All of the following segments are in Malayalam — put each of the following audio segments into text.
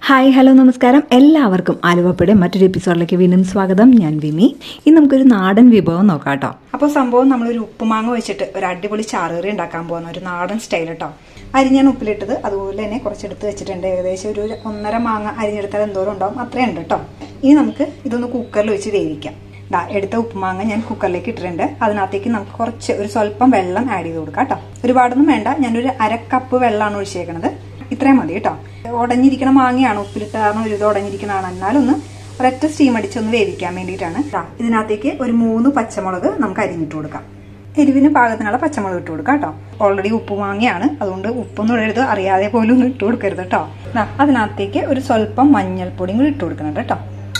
ഹായ് ഹലോ നമസ്കാരം എല്ലാവർക്കും ആലുവപ്പയുടെ മറ്റൊരു എപ്പിസോഡിലേക്ക് വീണ്ടും സ്വാഗതം ഞാൻ വിമി ഇന്ന് നമുക്കൊരു നാടൻ വിഭവം നോക്കാം കേട്ടോ അപ്പോൾ സംഭവം നമ്മളൊരു ഉപ്പുമാങ്ങ വെച്ചിട്ട് ഒരു അടിപൊളി ചാറുകറി ഉണ്ടാക്കാൻ പോകുന്ന ഒരു നാടൻ സ്റ്റൈൽ കേട്ടോ അരിഞ്ഞാണ് ഉപ്പിലിട്ടത് അതുപോലെ തന്നെ കുറച്ചെടുത്ത് വെച്ചിട്ടുണ്ട് ഏകദേശം ഒരു ഒന്നര മാങ്ങ അരിഞ്ഞെടുത്താൽ എന്തോരം ഉണ്ടാവും അത്രയും ഉണ്ട് കേട്ടോ ഇനി നമുക്ക് ഇതൊന്ന് കുക്കറിൽ വെച്ച് വേവിക്കാം ദാ എടുത്ത ഉപ്പുമാങ്ങ ഞാൻ കുക്കറിലേക്ക് ഇട്ടിട്ടുണ്ട് അതിനകത്തേക്ക് നമുക്ക് കുറച്ച് ഒരു സ്വല്പം വെള്ളം ആഡ് ചെയ്ത് കൊടുക്കാം കേട്ടോ ഒരുപാടൊന്നും വേണ്ട ഞാനൊരു അര കപ്പ് വെള്ളമാണ് ഒഴിച്ചേക്കണത് ഇത്രയും മതി കേട്ടോ ഉടഞ്ഞിരിക്കണ മാങ്ങയാണ് ഉപ്പിലിട്ട കാരണം ഒരു ഇത് ഉടഞ്ഞിരിക്കണതാണ് എന്നാലൊന്ന് ഒരൊറ്റ സ്റ്റീം അടിച്ചൊന്ന് വേവിക്കാൻ വേണ്ടിയിട്ടാണ് ദാ ഇതിനകത്തേക്ക് ഒരു മൂന്ന് പച്ചമുളക് നമുക്ക് അരിഞ്ഞിട്ട് കൊടുക്കാം എരിവിന് പാകത്തിനുള്ള പച്ചമുളക് ഇട്ട് കൊടുക്കാം കേട്ടോ ഓൾറെഡി ഉപ്പ് മാങ്ങയാണ് അതുകൊണ്ട് ഉപ്പൊന്നും ഇടരുത് അറിയാതെ പോലും ഒന്നും ഇട്ട് കൊടുക്കരുത് കേട്ടോ ദാ അതിനകത്തേക്ക് ഒരു സ്വല്പം മഞ്ഞൾപ്പൊടിയും കൂടി ഇട്ട് കൊടുക്കണം കേട്ടോ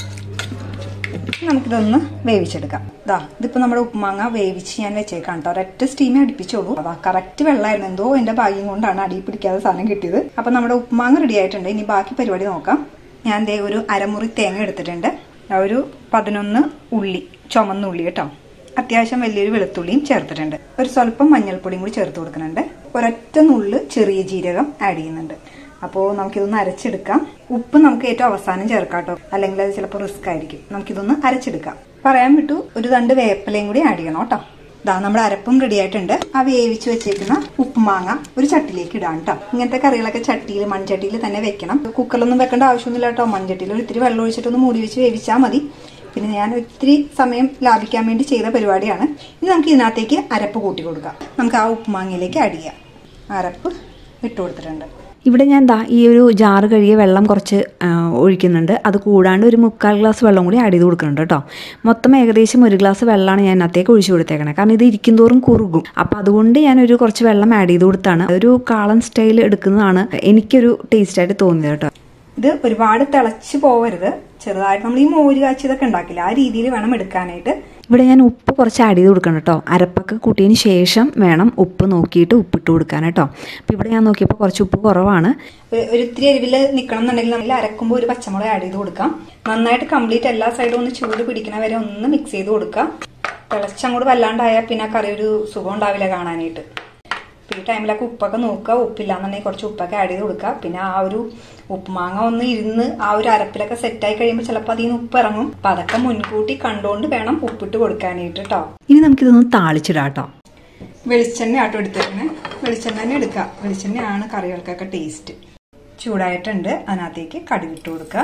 നമുക്കിതൊന്ന് വേവിച്ചെടുക്കാം ഇതാ ഇതിപ്പോ നമ്മുടെ ഉപ്പുമാങ്ങ വേവിച്ച് ഞാൻ വെച്ചേക്കാം കേട്ടോ ഒരൊറ്റ സ്റ്റീമേ അടുപ്പിച്ചോളൂ അതാ കറക്റ്റ് വെള്ളമായിരുന്നു എന്തോ എന്റെ ഭാഗ്യം കൊണ്ടാണ് അടി പിടിക്കാതെ സാധനം കിട്ടിയത് അപ്പൊ നമ്മുടെ ഉപ്പുമാങ്ങ റെഡി ആയിട്ടുണ്ട് ഇനി ബാക്കി പരിപാടി നോക്കാം ഞാൻ ദേ ഒരു അരമുറി തേങ്ങ എടുത്തിട്ടുണ്ട് ദാ ഒരു പതിനൊന്ന് ഉള്ളി ചുമന്ന ഉള്ളി കേട്ടോ അത്യാവശ്യം വലിയൊരു വെളുത്തുള്ളിയും ചേർത്തിട്ടുണ്ട് ഒരു സ്വല്പം മഞ്ഞൾപ്പൊടിയും കൂടി ചേർത്ത് കൊടുക്കുന്നുണ്ട് ഒരൊറ്റ നുള്ള് ചെറിയ ജീരകം ആഡ് ചെയ്യുന്നുണ്ട് അപ്പോൾ നമുക്കിതൊന്ന് അരച്ചെടുക്കാം ഉപ്പ് നമുക്ക് ഏറ്റവും അവസാനം ചേർക്കാം കേട്ടോ അല്ലെങ്കിൽ അത് ചിലപ്പോൾ റിസ്ക് ആയിരിക്കും നമുക്കിതൊന്ന് അരച്ചെടുക്കാം പറയാൻ വിട്ടു ഒരു രണ്ട് വേപ്പിലയും കൂടി ആഡ് ചെയ്യണം കേട്ടോ ഇതാ നമ്മുടെ അരപ്പും റെഡി ആയിട്ടുണ്ട് ആ വേവിച്ച് വെച്ചേക്കുന്ന ഉപ്പുമാങ്ങ ഒരു ചട്ടിലേക്ക് ഇടാം കേട്ടോ ഇങ്ങനത്തെ കറികളൊക്കെ ചട്ടിയിൽ മൺചട്ടിയിൽ തന്നെ വെക്കണം കുക്കറിലൊന്നും വെക്കേണ്ട ആവശ്യമൊന്നുമില്ല കേട്ടോ മൺചട്ടിയിൽ ഒരു ഇത്തിരി വെള്ളം ഒഴിച്ചിട്ടൊന്ന് മൂടി വെച്ച് വേവിച്ചാൽ മതി പിന്നെ ഞാൻ ഒത്തിരി സമയം ലാഭിക്കാൻ വേണ്ടി ചെയ്ത പരിപാടിയാണ് ഇനി നമുക്ക് ഇതിനകത്തേക്ക് അരപ്പ് കൂട്ടി കൊടുക്കാം നമുക്ക് ആ ഉപ്പുമാങ്ങയിലേക്ക് ആഡ് ചെയ്യാം അരപ്പ് ഇട്ട് കൊടുത്തിട്ടുണ്ട് ഇവിടെ ഞാൻ ദാ ഈ ഒരു ജാറ് കഴുകിയ വെള്ളം കുറച്ച് ആ, ഒഴിക്കുന്നുണ്ട് അത് കൂടാണ്ട് ഒരു മുക്കാൽ ഗ്ലാസ് വെള്ളം കൂടി ആഡ് ചെയ്ത് കൊടുക്കുന്നുണ്ട് കേട്ടോ മൊത്തം ഏകദേശം ഒരു ഗ്ലാസ് വെള്ളമാണ് ഞാൻ അതിനകത്തേക്ക് ഒഴിച്ചു കൊടുത്തേക്കണേ കാരണം ഇത് ഇരിക്കും തോറും കുറുകും അപ്പോൾ അതുകൊണ്ട് ഞാൻ ഒരു കുറച്ച് വെള്ളം ആഡ് ചെയ്ത് കൊടുത്താണ് ഒരു കാളൻ സ്റ്റൈൽ എടുക്കുന്നതാണ് എനിക്കൊരു ടേസ്റ്റായിട്ട് തോന്നിയത് കേട്ടോ ഇത് ഒരുപാട് തിളച്ച് പോവരുത് ചെറുതായിട്ട് നമ്മൾ ഈ മോര് കാച്ചിയതൊക്കെ ഉണ്ടാക്കില്ല ആ രീതിയിൽ വേണം എടുക്കാനായിട്ട് ഇവിടെ ഞാൻ ഉപ്പ് കുറച്ച് ആഡ് ചെയ്ത് കൊടുക്കണം കേട്ടോ അരപ്പൊക്കെ കൂട്ടിയതിന് ശേഷം വേണം ഉപ്പ് നോക്കിയിട്ട് ഉപ്പിട്ട് കൊടുക്കാൻ കേട്ടോ അപ്പോൾ ഇവിടെ ഞാൻ നോക്കിയപ്പോൾ കുറച്ച് ഉപ്പ് കുറവാണ് ഒരു- ഒരു ഇത്തിരി എരിവിൽ നിൽക്കണം എന്നുണ്ടെങ്കിൽ നമ്മൾ അരക്കുമ്പോൾ ഒരു പച്ചമുളക് ആഡ് ചെയ്ത് കൊടുക്കാം നന്നായിട്ട് കംപ്ലീറ്റ് എല്ലാ സൈഡും ഒന്ന് ചൂട് പിടിക്കണ വരെ ഒന്ന് മിക്സ് ചെയ്ത് കൊടുക്കാം തിളച്ചങ്ങോട്ട് വല്ലാണ്ടായാൽ പിന്നെ ആ കറി ഒരു സുഖം ഉണ്ടാവില്ല കാണാനായിട്ട് അപ്പോൾ ഈ ടൈമിലൊക്കെ ഉപ്പൊക്കെ നോക്കുക ഉപ്പില്ലാന്നുണ്ടെങ്കിൽ കുറച്ച് ഉപ്പൊക്കെ ആഡ് ചെയ്ത് കൊടുക്കുക പിന്നെ ആ ഒരു ഉപ്പുമാങ്ങ ഒന്ന് ഇരുന്ന് ആ ഒരു അരപ്പിലൊക്കെ സെറ്റായി കഴിയുമ്പോൾ ചിലപ്പോൾ അതിൽ നിന്ന് ഉപ്പ് ഇറങ്ങും അപ്പം അതൊക്കെ മുൻകൂട്ടി കണ്ടുകൊണ്ട് വേണം ഉപ്പിട്ട് കൊടുക്കാനായിട്ട് കേട്ടോ ഇനി നമുക്കിതൊന്ന് താളിച്ചിടാം കേട്ടോ വെളിച്ചെണ്ണ ആട്ടോ എടുത്തേക്കണേ വെളിച്ചെണ്ണ തന്നെ എടുക്കുക വെളിച്ചെണ്ണയാണ് കറികൾക്കൊക്കെ ടേസ്റ്റ് ചൂടായിട്ടുണ്ട് അതിനകത്തേക്ക് കടുകിട്ട് കൊടുക്കുക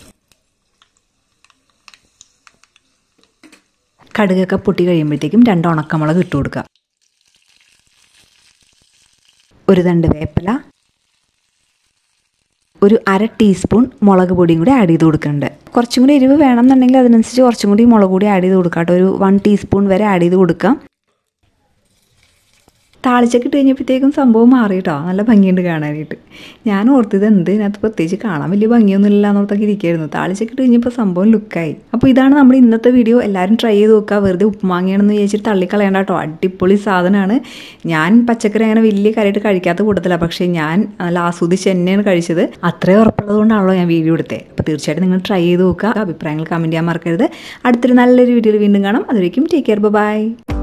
കടുകൊക്കെ പൊട്ടി കഴിയുമ്പോഴത്തേക്കും രണ്ട് ഉണക്കമുളക് ഇട്ട് കൊടുക്കുക ഒരു തണ്ട് വേപ്പില ഒരു അര ടീസ്പൂൺ മുളക് പൊടിയും കൂടി ആഡ് ചെയ്ത് കൊടുക്കുന്നുണ്ട് കുറച്ചും കൂടി എരിവ് വേണമെന്നുണ്ടെങ്കിൽ അതിനനുസരിച്ച് കുറച്ചും കൂടി മുളക് പൊടി ആഡ് ചെയ്ത് കൊടുക്കാം കേട്ടോ ഒരു വൺ ടീസ്പൂൺ വരെ ആഡ് ചെയ്ത് കൊടുക്കാം താളിച്ചൊക്കെ ഇട്ട് കഴിഞ്ഞപ്പോഴത്തേക്കും സംഭവം മാറി കേട്ടോ നല്ല ഭംഗിയുണ്ട് കാണാനായിട്ട് ഞാൻ ഓർത്തത് എന്ത് ഇതിനകത്ത് പ്രത്യേകിച്ച് കാണാൻ വലിയ ഭംഗിയൊന്നും ഇല്ല എന്നോർത്തൊക്കെ ഇരിക്കുകയായിരുന്നു താളിച്ചൊക്കെ ഇട്ട് കഴിഞ്ഞപ്പോൾ സംഭവം ലുക്കായി അപ്പോൾ ഇതാണ് നമ്മുടെ ഇന്നത്തെ വീഡിയോ എല്ലാവരും ട്രൈ ചെയ്ത് നോക്കുക വെറുതെ ഉപ്പുമാങ്ങയാണെന്ന് വിചാരിച്ചിട്ട് തള്ളിക്കളയണ്ട കേട്ടോ അടിപൊളി സാധനമാണ് ഞാൻ പച്ചക്കറി അങ്ങനെ വലിയ കാര്യമായിട്ട് കഴിക്കാത്ത കൂട്ടത്തിലാണ് പക്ഷേ ഞാൻ നല്ല ആസ്വദിച്ച് തന്നെയാണ് കഴിച്ചത് അത്രയും ഉറപ്പുള്ളത് കൊണ്ടാണല്ലോ ഞാൻ വീഡിയോ എടുത്തത് അപ്പോൾ തീർച്ചയായിട്ടും നിങ്ങൾ ട്രൈ ചെയ്ത് നോക്കുക അഭിപ്രായങ്ങൾ കമൻറ്റ് ചെയ്യാൻ മറക്കരുത് അടുത്തൊരു നല്ലൊരു വീഡിയോയിൽ വീണ്ടും കാണാം അതുവരേക്കും ടേക്ക് കെയർ ബൈ